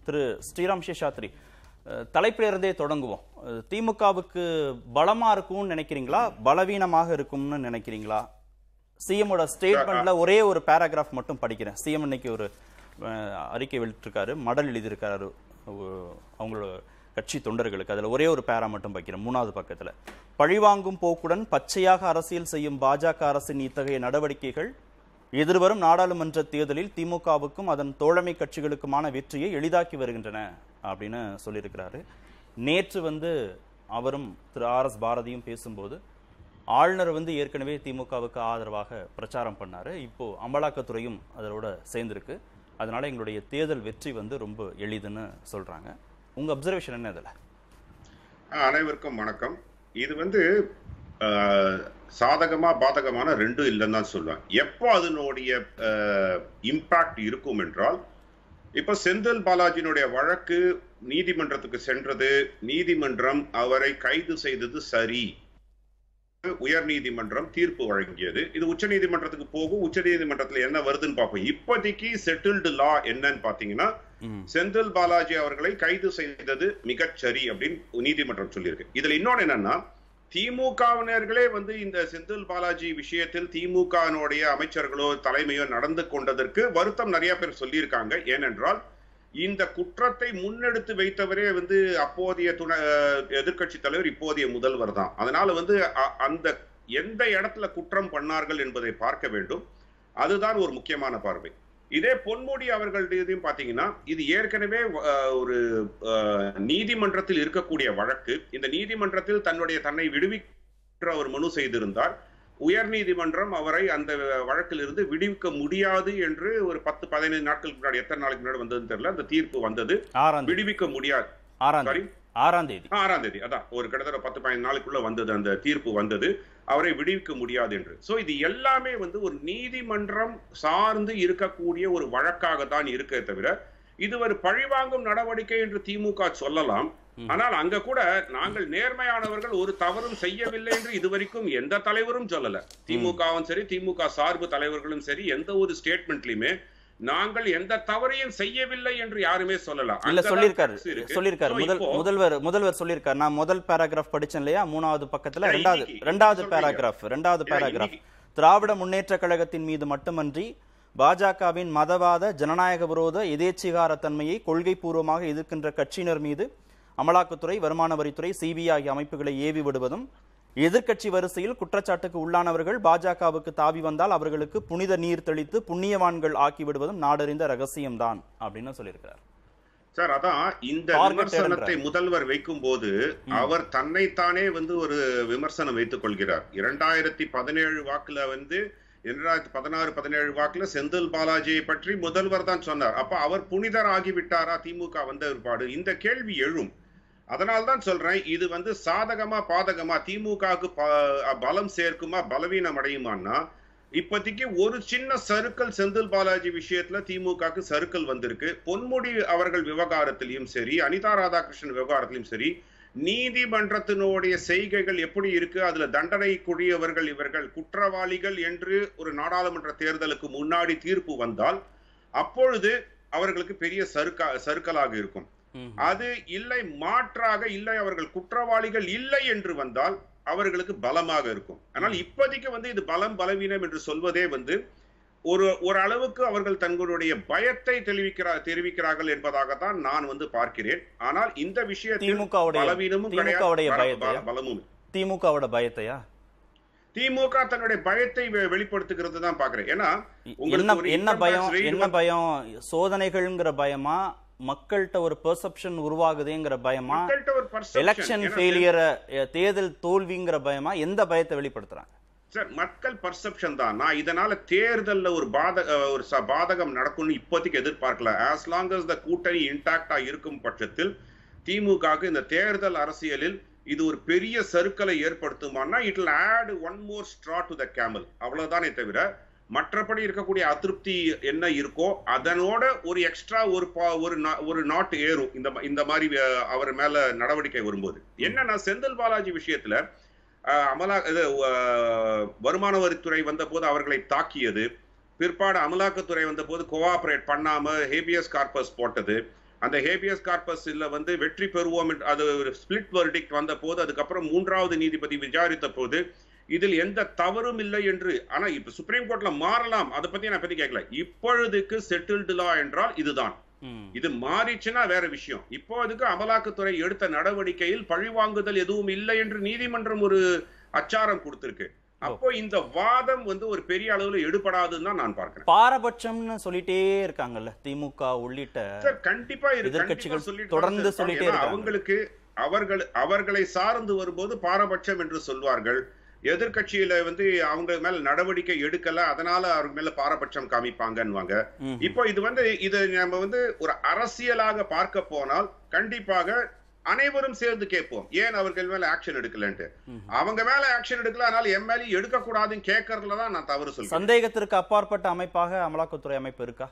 திரு ஸ்ரீராம் சேஷாத்ரி அஹ், தலைப்பில இருந்தே தொடங்குவோம் அஹ், திமுகவுக்கு பலமா இருக்கும்னு நினைக்கிறீங்களா பலவீனமாக இருக்கும்னு நினைக்கிறீங்களா சிஎம்மோட ஸ்டேட்மெண்ட்ல ஒரே ஒரு பேராகிராஃப் மட்டும் படிக்கிறேன் சிஎம் இன்னைக்கு ஒரு அஹ், அறிக்கை வெளியிட்டிருக்காரு மடல் எழுதியிருக்காரு அஹ், அவங்களோட கட்சி தொண்டர்களுக்கு அதுல ஒரே ஒரு பேரா மட்டும் வைக்கிறேன் மூணாவது பக்கத்துல பழிவாங்கும் போக்குடன் பச்சையாக அரசியல் செய்யும் பாஜக அரசின் இத்தகைய நடவடிக்கைகள் எதிர்வரும் நாடாளுமன்ற தேர்தலில் திமுகவுக்கும் அதன் தோழமை கட்சிகளுக்குமான வெற்றியை எளிதாக்கி வருகின்றன அப்படின்னு சொல்லியிருக்கிறாரு நேற்று வந்து அவரும் திரு ஆர் எஸ் பாரதியும் பேசும்போது ஆளுநர் வந்து ஏற்கனவே திமுகவுக்கு ஆதரவாக பிரச்சாரம் பண்ணாரு இப்போ அமலாக்கத்துறையும் அதோட சேர்ந்திருக்கு அதனால எங்களுடைய தேர்தல் வெற்றி வந்து ரொம்ப எளிதுன்னு சொல்றாங்க உங்க அப்சர்வேஷன் என்ன இதுல அனைவருக்கும் வணக்கம் இது வந்து அஹ், சாதகமா பாதகமான ரெண்டும் இல்லைன்னு தான் சொல்லுவேன் எப்போ அதனுடைய இம்பாக்ட் இருக்கும் என்றால் இப்ப செந்தில் பாலாஜியினுடைய வழக்கு நீதிமன்றத்துக்கு சென்றது நீதிமன்றம் அவரை கைது செய்தது சரி உயர் நீதிமன்றம் தீர்ப்பு வழங்கியது இது உச்ச நீதிமன்றத்துக்கு போகும் உச்ச நீதிமன்றத்துல என்ன வருதுன்னு பார்ப்போம் இப்போதைக்கு செட்டில்டு லா என்னன்னு பாத்தீங்கன்னா ம், செந்தில் பாலாஜி அவர்களை கைது செய்தது மிகச்சரி அப்படின்னு நீதிமன்றம் சொல்லியிருக்கு இதுல இன்னொன்னு என்னன்னா திமுகவினர்களே வந்து இந்த செந்தில் பாலாஜி விஷயத்தில் திமுகவினுடைய அமைச்சர்களோ தலைமையோ நடந்து கொண்டதற்கு வருத்தம் நிறைய பேர் சொல்லியிருக்காங்க ஏனென்றால் இந்த குற்றத்தை முன்னெடுத்து வைத்தவரே வந்து அப்போதைய துணை எதிர்க்கட்சி தலைவர் இப்போதைய முதல்வர் தான் அதனால வந்து அ- அந்த எந்த இடத்துல குற்றம் பண்ணார்கள் என்பதை பார்க்க வேண்டும் அதுதான் ஒரு முக்கியமான பார்வை இதே பொன்முடி அவர்களுடையதையும் பாத்தீங்கன்னா இது ஏற்கனவே அஹ், ஒரு அஹ், நீதிமன்றத்தில் இருக்கக்கூடிய வழக்கு இந்த நீதிமன்றத்தில் தன்னுடைய தன்னை விடுவிக்க அவர் மனு செய்திருந்தார் உயர் நீதிமன்றம் அவரை அந்த வழக்கிலிருந்து விடுவிக்க முடியாது என்று ஒரு பத்து பதினைந்து நாட்களுக்கு முன்னாடி எத்தனை நாளைக்கு முன்னாடி வந்ததுன்னு தெரியல அந்த தீர்ப்பு வந்தது ஆறாம் தேதி விடுவிக்க முடியாது ஆறாம் சாரி தேதி ஆறாம் தேதி ஆறாம் தேதி அதான் ஒரு கிட்டத்தட்ட பத்து பதினைந்து நாளுக்குள்ள வந்தது அந்த தீர்ப்பு வந்தது அவரை விடுவிக்க முடியாது என்று சோ இது எல்லாமே வந்து ஒரு நீதிமன்றம் சார்ந்து இருக்கக்கூடிய ஒரு வழக்காக தான் இருக்கே தவிர இது ஒரு பழிவாங்கும் நடவடிக்கை என்று திமுக சொல்லலாம் ம். ஆனால் அங்க கூட நாங்கள் நேர்மையானவர்கள் ஒரு தவறும் செய்யவில்லை என்று இதுவரைக்கும் எந்த தலைவரும் சொல்லல திமுகவும் சரி திமுக சார்பு தலைவர்களும் சரி எந்த ஒரு ஸ்டேட்மெண்ட்லயுமே நாங்கள் எந்த தவறையும் செய்யவில்லை என்று யாருமே சொல்லலாம் இல்ல அங்கதான் சொல்லியிருக்காரு தப்பு இருக்கு. சொல்லியிருக்காரு So முதல் இப்போ- முதல்வர் முதல்வர் சொல்லியிருக்காரு நான் முதல் பேராகிராஃப் படிச்சேன் இல்லையா மூணாவது பக்கத்துல இல்ல, ரெண்டாவது இன்னைக்கு- ரெண்டாவது இன்னைக்கு பேராகிராஃப் ரெண்டாவது இல்ல, பேராகிராஃப் இன்னைக்கு- திராவிட முன்னேற்ற கழகத்தின் மீது மட்டுமன்றி பாஜகவின் மதவாத ஜனநாயக விரோத எதேச்சிகார தன்மையை கொள்கை பூர்வமாக எதிர்க்கின்ற கட்சியினர் மீது அமலாக்கத்துறை வருமான வரித்துறை சிபிஐ ஆகிய அமைப்புகளை ஏவி விடுவதும் எதிர்க்கட்சி வரிசையில் குற்றச்சாட்டுக்கு உள்ளானவர்கள் பாஜகவுக்கு தாவி வந்தால் அவர்களுக்கு புனித நீர் தெளித்து புண்ணியவான்கள் ஆக்கி விடுவதும் நாடறிந்த ரகசியம்தான் அப்படின்னு சொல்லியிருக்கிறார் சார் அதான் இந்த Target விமர்சனத்தை முதல்வர் வைக்கும் போது அவர் தன்னைத்தானே வந்து ஒரு விமர்சனம் வைத்துக் கொள்கிறார் இரண்டாயிரத்தி பதினேழு வாக்குல வந்து இரண்டாயிரத்தி பதினாறு பதினேழு வாக்குல செந்தில் பாலாஜியை பற்றி முதல்வர் தான் சொன்னார் அப்ப அவர் புனிதர் ஆகிவிட்டாரா திமுக வந்த ஏற்பாடு இந்த கேள்வி எழும் அதனால்தான் சொல்றேன் இது வந்து சாதகமா பாதகமா திமுகவுக்கு ப- பலம் சேர்க்குமா பலவீனம் அடையுமான்னா இப்போதைக்கு ஒரு சின்ன சறுக்கல் செந்தில் பாலாஜி விஷயத்துல திமுகக்கு சறுக்கல் வந்திருக்கு பொன்முடி அவர்கள் விவகாரத்திலையும் சரி அனிதா ராதாகிருஷ்ணன் விவகாரத்திலையும் சரி நீதிமன்றத்தினுடைய செய்கைகள் எப்படி இருக்கு அதுல தண்டனைக்குரியவர்கள் இவர்கள் குற்றவாளிகள் என்று ஒரு நாடாளுமன்ற தேர்தலுக்கு முன்னாடி தீர்ப்பு வந்தால் அப்பொழுது அவர்களுக்கு பெரிய சறுக்கா சறுக்கலாக இருக்கும் ம். அது இல்லை மாற்றாக இல்லை அவர்கள் குற்றவாளிகள் இல்லை என்று வந்தால் அவர்களுக்கு பலமாக இருக்கும் ஆனால் இப்போதைக்கு வந்து இது பலம் பலவீனம் என்று சொல்வதே வந்து ஒரு ஒரு அளவுக்கு அவர்கள் தங்களுடைய பயத்தை தெரிவிக்கிறார் தெரிவிக்கிறார்கள் என்பதாகத்தான் நான் வந்து பார்க்கிறேன் ஆனால் இந்த விஷயத்தில் திமுகவுடைய பலவீனமும் கிடையாது திமுகவுடைய பல- பயத்தையா? பல- பலமும் திமுகவோட பயத்தையா திமுக தன்னுடைய பயத்தை வெ- வெளிப்படுத்துகிறது தான் பாக்குறேன் ஏன்னா உங்களுக்கு என்ன ஒரு என்ன income பயம் tax rate என்ன பயம் சோதனைகள்ங்கிற பயமா மக்கள்கிட்ட ஒரு பெர்செப்ஷன் உருவாகுதேங்கிற பயமா மக்கள்கிட்ட ஒரு perception. எலெக்ஷன் ஏன்னா ஃபெயிலியர தேர்தல் தோல்விங்கிற பயமா எந்த பயத்தை வெளிப்படுத்துறாங்க சார் மக்கள் பர்செப்ஷன் தான் நான் இதனால தேர்தல்ல ஒரு பாத அஹ், ஒரு ச- பாதகம் நடக்கும்னு இப்போதைக்கு எதிர்பார்க்கல ஆஸ் லாங் as த கூட்டணி இன்டாக்டா இருக்கும் பட்சத்தில் திமுகவுக்கு இந்த தேர்தல் அரசியலில் இது ஒரு பெரிய சறுக்கலை ஏற்படுத்துமானா it will add one more straw to the camel அவ்வளவுதானே தவிர மற்றபடி இருக்கக்கூடிய அதிருப்தி என்ன இருக்கோ அதனோட ஒரு எக்ஸ்ட்ரா ஒரு பா- ஒரு நா- ஒரு நாட் ஏறும் இந்த ம- இந்த மாதிரி அஹ், அவர் மேல நடவடிக்கை வரும்போது என்னன்னா செந்தில் பாலாஜி விஷயத்துல அஹ், அமலா இது அஹ், வருமான வரித்துறை வந்தபோது அவர்களை தாக்கியது பிற்பாடு அமலாக்கத்துறை வந்தபோது கோஆபரேட் பண்ணாம ஹேபியஸ் கார்பஸ் போட்டது அந்த ஹேபியஸ் கார்பஸ் இல்ல வந்து வெற்றி பெறுவோம் என்று அது ஒரு ஸ்பிளிட் வெர்டிக்ட் வந்த போது அதுக்கப்புறம் மூன்றாவது நீதிபதி விசாரித்த போது இதில் எந்த தவறும் இல்லை என்று ஆனா இப்ப சுப்ரீம் கோர்ட்ல மாறலாம் அதை பத்தி நான் பத்தி கேட்கல இப்பொழுதுக்கு செட்டில்டு லா என்றால் இதுதான் ம். இது மாறிச்சுன்னா வேற விஷயம் இப்போ அதுக்கு அமலாக்கத்துறை எடுத்த நடவடிக்கையில் பழிவாங்குதல் எதுவும் இல்லை என்று நீதிமன்றம் ஒரு அச்சாரம் கொடுத்திருக்கு அப்போ இந்த வாதம் வந்து ஒரு பெரிய அளவுல எடுபடாதுன்னு தான் நான் பார்க்கிறேன் பாரபட்சம்னு சொல்லிட்டே இருக்காங்கல்ல திமுக உள்ளிட்ட சார் கண்டிப்பா இது எதிர்க்கட்சிகள் கண்டிப்பா சொல்லிட்டு தொடர்ந்து தான் இருப்பாங்க. சொல்லிட்டே ஏன்னா இருக்காங்க. அவங்களுக்கு அவர்கள் அவர்களை சார்ந்து வரும்போது பாரபட்சம் என்று சொல்வார்கள் எதிர்க்கட்சியில வந்து அவங்க மேல நடவடிக்கை எடுக்கல அதனால அவங்க மேல பாரபட்சம் காமிப்பாங்கன்னுவாங்க ம். இப்போ இது வந்து இது நம்ம வந்து ஒரு அரசியலாக பார்க்க போனால் கண்டிப்பாக அனைவரும் சேர்ந்து கேட்போம் ஏன் அவர்கள் மேல ஆக்ஷன் எடுக்கலன்ட்டு ம். அவங்க மேல ஆக்ஷன் எடுக்கல அதனால என் மேலேயும் எடுக்க கூடாதுன்னு கேட்கறதுல தான் நான் தவறு சொல்றேன் சந்தேகத்திற்கு அப்பாற்பட்ட அமைப்பாக அமலாக்கத்துறை அமைப்பு இருக்கா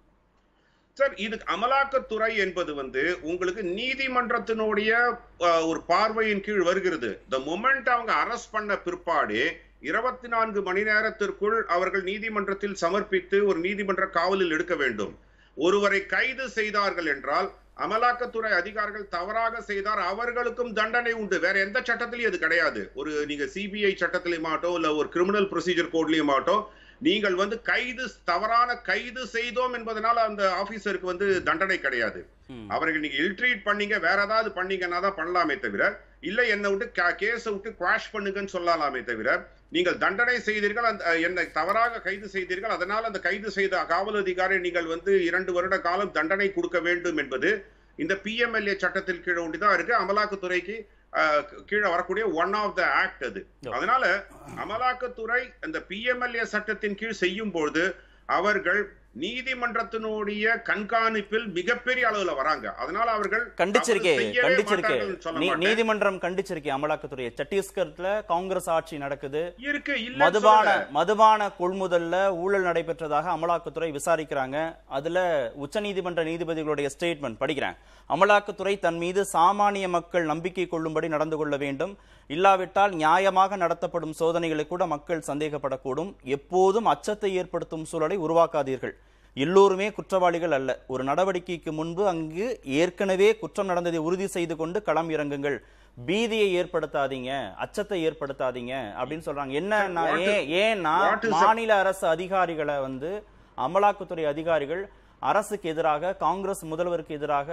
சார் இது அமலாக்கத்துறை என்பது வந்து உங்களுக்கு நீதிமன்றத்தினுடைய அஹ், ஒரு பார்வையின் கீழ் வருகிறது த மொமெண்ட் அவங்க அரெஸ்ட் பண்ண பிற்பாடு இருபத்தி நான்கு மணி நேரத்திற்குள் அவர்கள் நீதிமன்றத்தில் சமர்ப்பித்து ஒரு நீதிமன்ற காவலில் எடுக்க வேண்டும் ஒருவரை கைது செய்தார்கள் என்றால் அமலாக்கத்துறை அதிகாரிகள் தவறாக செய்தார் அவர்களுக்கும் தண்டனை உண்டு வேற எந்த சட்டத்திலையும் அது கிடையாது ஒரு நீங்க சிபிஐ சட்டத்திலையும் ஆகட்டும் இல்ல ஒரு கிரிமினல் ப்ரொசீஜர் கோட்லயும் ஆகட்டும் நீங்கள் வந்து கைது தவறான கைது செய்தோம் என்பதனால அந்த ஆபீசருக்கு வந்து தண்டனை கிடையாது ம். அவர்கள் நீங்க இல்ட்ரீட் பண்ணீங்க வேற ஏதாவது பண்ணீங்கன்னா தான் பண்ணலாமே தவிர இல்ல என்னை விட்டு கேஸை விட்டு குவாஷ் பண்ணுங்கன்னு சொல்லலாமே தவிர நீங்கள் தண்டனை செய்தீர்கள் அந்த அஹ், என்னை தவறாக கைது செய்தீர்கள் அதனால் அந்த கைது செய்த காவல் அதிகாரி நீங்கள் வந்து இரண்டு வருட காலம் தண்டனை கொடுக்க வேண்டும் என்பது இந்த பிஎம்எல்ஏ சட்டத்தில் கீழே ஒண்டிதான் இருக்கு அமலாக்கத்துறைக்கு அஹ், கீழே வரக்கூடிய ஒன் ஆஃப் த ஆக்ட் அது அதனால அமலாக்கத்துறை அந்த பிஎம்எல்ஏ சட்டத்தின் கீழ் செய்யும் பொழுது அவர்கள் நீதிமன்றத்தினுடைய கண்காணிப்பில் மிகப்பெரிய அளவுல வராங்க அதனால அவர்கள் கண்டிச்சிருக்கே தவறு செய்யவே கண்டிச்சிருக்கே மாட்டார்கள்னு சொல்ல நீ- மாட்டேன். நீதிமன்றம் கண்டிச்சிருக்கே அமலாக்கத்துறையை சத்தீஸ்கர்ல காங்கிரஸ் ஆட்சி நடக்குது இருக்கு இல்ல மதுபான மதுபான கொள்முதல்ல ஊழல் நடைபெற்றதாக அமலாக்கத்துறை விசாரிக்கிறாங்க அதுல உச்சநீதிமன்ற நீதிபதிகளுடைய ஸ்டேட்மெண்ட் படிக்கிறேன் அமலாக்கத்துறை தன் மீது சாமானிய மக்கள் நம்பிக்கை கொள்ளும்படி நடந்து கொள்ள வேண்டும் இல்லாவிட்டால் நியாயமாக நடத்தப்படும் சோதனைகளை கூட மக்கள் சந்தேகப்படக்கூடும் எப்போதும் அச்சத்தை ஏற்படுத்தும் சூழலை உருவாக்காதீர்கள் எல்லோருமே குற்றவாளிகள் அல்ல ஒரு நடவடிக்கைக்கு முன்பு அங்கு ஏற்கனவே குற்றம் நடந்ததை உறுதி செய்து கொண்டு களம் இறங்குங்கள் பீதியை ஏற்படுத்தாதீங்க அச்சத்தை ஏற்படுத்தாதீங்க அப்படின்னு சொல்றாங்க என்ன நான் what is- ஏன் ஏன்னா what is the- மாநில அரசு அதிகாரிகளை வந்து அமலாக்கத்துறை அதிகாரிகள் அரசுக்கு எதிராக காங்கிரஸ் முதல்வருக்கு எதிராக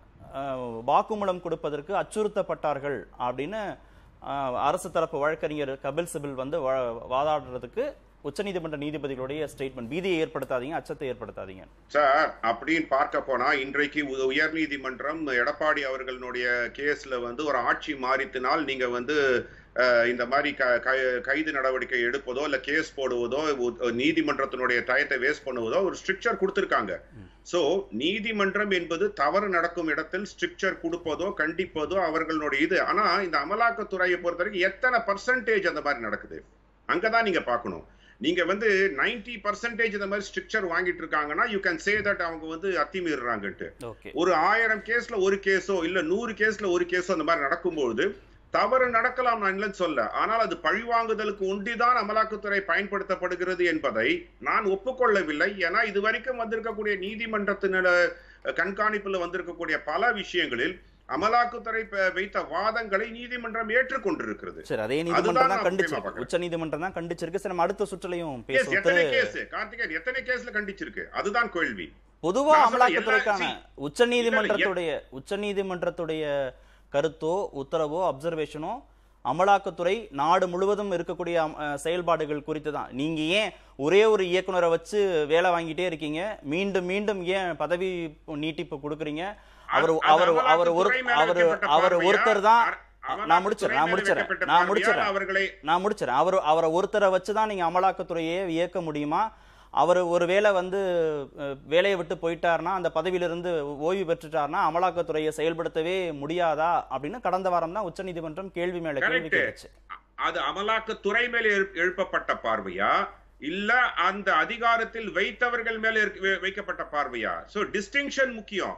அஹ், வாக்குமூலம் கொடுப்பதற்கு அச்சுறுத்தப்பட்டார்கள் அப்படின்னு அஹ், அரசு தரப்பு வழக்கறிஞர் கபில் சிபில் வந்து வா- வாதாடுறதுக்கு உச்சநீதிமன்ற நீதிபதிகளுடைய ஸ்டேட்மெண்ட் பீதியை ஏற்படுத்தாதீங்க அச்சத்தை ஏற்படுத்தாதீங்க சார் அப்படின்னு பார்க்க போனா இன்றைக்கு உ- உயர்நீதிமன்றம் எடப்பாடி அவர்களுடைய கேஸ்ல வந்து ஒரு ஆட்சி மாறித்தினால் நீங்க வந்து அஹ், இந்த மாதிரி க- க- கைது நடவடிக்கை எடுப்பதோ இல்ல கேஸ் போடுவதோ உ- நீதிமன்றத்தினுடைய டயத்தை வேஸ்ட் பண்ணுவதோ ஒரு ஸ்ட்ரிக்சர் கொடுத்திருக்காங்க சோ நீதிமன்றம் என்பது தவறு நடக்கும் இடத்தில் ஸ்ட்ரிக்சர் கொடுப்பதோ கண்டிப்பதோ அவர்களுடைய இது ஆனா இந்த அமலாக்கத்துறையை பொறுத்த வரைக்கும் எத்தனை பர்சன்டேஜ் அந்த மாதிரி நடக்குது அங்கதான் நீங்க பார்க்கணும் நீங்க வந்து 90% பர்சன்டேஜ் இந்த மாதிரி ஸ்ட்ரிக்சர் வாங்கிட்டு இருக்காங்கன்னா யூ கேன் சே தட் அவங்க வந்து அத்திமீறாங்கன்ட்டு ஓகே ஒரு ஆயிரம் கேஸ்ல ஒரு கேஸோ இல்ல நூறு கேஸ்ல ஒரு கேஸோ அந்த மாதிரி நடக்கும்போது தவறு நடக்கலாம் நான் இல்லைன்னு சொல்ல ஆனால் அது பழிவாங்குதலுக்கு ஒண்டிதான் அமலாக்கத்துறை பயன்படுத்தப்படுகிறது என்பதை நான் ஒப்புக்கொள்ளவில்லை ஏன்னா இது வரைக்கும் வந்திருக்கக்கூடிய நீதிமன்றத்தினோட கண்காணிப்புல வந்திருக்கக்கூடிய பல விஷயங்களில் அமலாக்கத்துறை ப- வைத்த வாதங்களை நீதிமன்றம் ஏற்றுக்கொண்டிருக்கிறது சரி அதே அதுதான் நீதிமன்றம் தான் நான் கண்டிச்சு முக்கியமா பார்க்கிறேன். உச்ச நீதிமன்றம் தான் கண்டிச்சிருக்கு சரி நம்ம அடுத்த சுற்றுலையும் Yes, பேசுவோம் எத்தனை திரு கேஸ் கார்த்திகேயன் எத்தனை கேஸ்ல கண்டிச்சிருக்கு அதுதான் கேள்வி பொதுவா நான் சொல்றேன், அமலாக்கத்துறைக்கான எல்லா- உச்ச நீதிமன்றத்துடைய உச்ச நீதிமன்றத்துடைய கருத்தோ உத்தரவோ அப்சர்வேஷனோ அமலாக்கத்துறை நாடு முழுவதும் இருக்கக்கூடிய அம், அஹ், செயல்பாடுகள் குறித்து தான் நீங்க ஏன் ஒரே ஒரு இயக்குனரை வச்சு வேலை வாங்கிட்டே இருக்கீங்க மீண்டும் மீண்டும் ஏன் பதவி நீட்டிப்பு கொடுக்குறீங்க அவர் அது அவர் அவர் ஒரு அமலாக்கத்துறை மேல அவர் வைக்கப்பட்ட அவர் பார்வையா? ஒருத்தர் தான் அமலாக்கத்துறை நான் முடிச்சிடறேன் நான் மேல முடிச்சிடறேன் வைக்கப்பட்ட நான் பார்வையா? முடிச்சிடறேன் அவர்களை நான் முடிச்சிடறேன் அவர் அவரை ஒருத்தரை வச்சு தான் நீங்க அமலாக்கத்துறையை இயக்க முடியுமா அவர் ஒருவேளை வந்து அஹ், வேலையை விட்டு போயிட்டாருன்னா அந்த பதவியிலிருந்து ஓய்வு பெற்றுட்டாருன்னா அமலாக்கத்துறையை செயல்படுத்தவே முடியாதா அப்படின்னு கடந்த வாரம் தான் உச்சநீதிமன்றம் கேள்வி மேல கேள்வி Correct. கேட்டுச்சு அது அமலாக்கத்துறை மேல எழு- எழுப்பப்பட்ட பார்வையா இல்ல அந்த அதிகாரத்தில் வைத்தவர்கள் மேல இருக்க- வை- வைக்கப்பட்ட பார்வையா சோ டிஸ்டிங்ஷன் முக்கியம்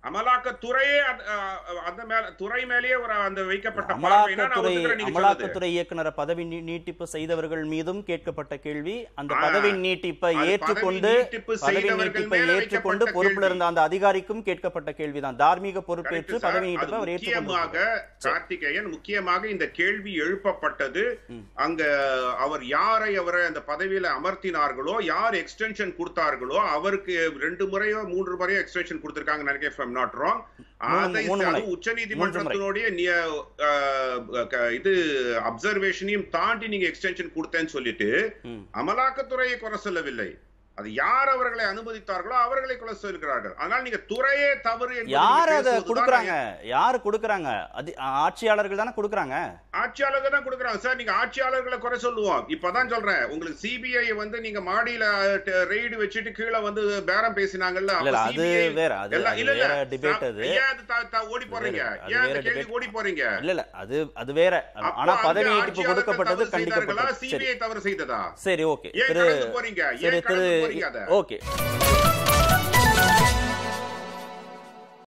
அமலாக்கத்துறையே அந்த, அஹ், அந்த மேல துறை மேலேயே ஒரு அந்த வைக்கப்பட்ட பார்வைனா நான் அமலாக்கத்துறை ஒத்துக்கிறேன் நீங்க சொல்றது. அமலாக்கத்துறை இயக்குனரை பதவி நீ- நீட்டிப்பு செய்தவர்கள் மீதும் கேட்கப்பட்ட கேள்வி அந்த ஆ, பதவி நீட்டிப்பை அது ஏற்றுக்கொண்டு பதவி நீட்டிப்பு பதவி செய்தவர்கள் நீட்டிப்பை மேல ஏற்றுக்கொண்டு வைக்கப்பட்ட பொறுப்புல கேள்வி. இருந்த அந்த அதிகாரிக்கும் கேட்கப்பட்ட கேள்விதான் தார்மீக Correct, பொறுப்பேற்று sir. பதவி அது நீட்டிப்பை அவர் முக்கியமாக ஏற்றுக்கொண்டு கார்த்திகேயன் முக்கியமாக இந்த கேள்வி எழுப்பப்பட்டது அங்க அவர் யாரை அவரை அந்த பதவியில அமர்த்தினார்களோ யார் எக்ஸ்டென்ஷன் கொடுத்தார்களோ அவருக்கு ரெண்டு முறையோ மூன்று முறையோ எக்ஸ்டென்ஷன் கொடுத்திருக்காங்க நினைக்கிறேன் if I'm not wrong. மூணு- அதை மூணு முறை. உச்ச நீதிமன்றத்தினுடைய நிய- அஹ், க- இது அப்சர்வேஷனையும் தாண்டி நீங்க எக்ஸ்டென்ஷன் கொடுத்தேன்னு சொல்லிட்டு ம். அமலாக்கத்துறையை குறை சொல்லவில்லை அது யார் அவர்களை அனுமதித்தார்களோ அவர்களை குறை சொல்கிறார்கள் அதனால் நீங்க துறையே தவறு என்பது யார் நீங்க அதை பேசுவதுதான் கொடுக்கறாங்க யார் கொடுக்கறாங்க அது ஆட்சியாளர்கள் தானே கொடுக்கறாங்க ஆட்சியாளர்கள் தான் கொடுக்குறாங்க சார் நீங்க ஆட்சியாளர்களை குறை சொல்லுவோம் இப்பதான் சொல்றேன் உங்களுக்கு சிபிஐ வந்து நீங்க மாடியில ரெய்டு வச்சுட்டு கீழே வந்து பேரம் பேசினாங்கல்ல இல்ல இல்ல, அப்ப அது CBI வேற அது எல்லாம் அது இல்ல இல்ல வேற டிபேட் சார், அது ஏன் அது த- த- ஓடி போறீங்க வேற, அது ஏன் அந்த வேற கேள்வி debate. ஓடி போறீங்க இல்ல இல்ல அது அது வேற அப்போ ஆனா அங்க பதவி நீட்டிப்பு ஆட்சியாளர்கள் கொடுக்கப்பட்டது தவறு செய்தார்களா கண்டிக்கப்பட்டது சரி சிபிஐ தவறு செய்ததா சரி ஓகே ஏன் திரு கடந்து போறீங்க சரி ஏன் கடந்து திரு போறீங்க அத ஓகே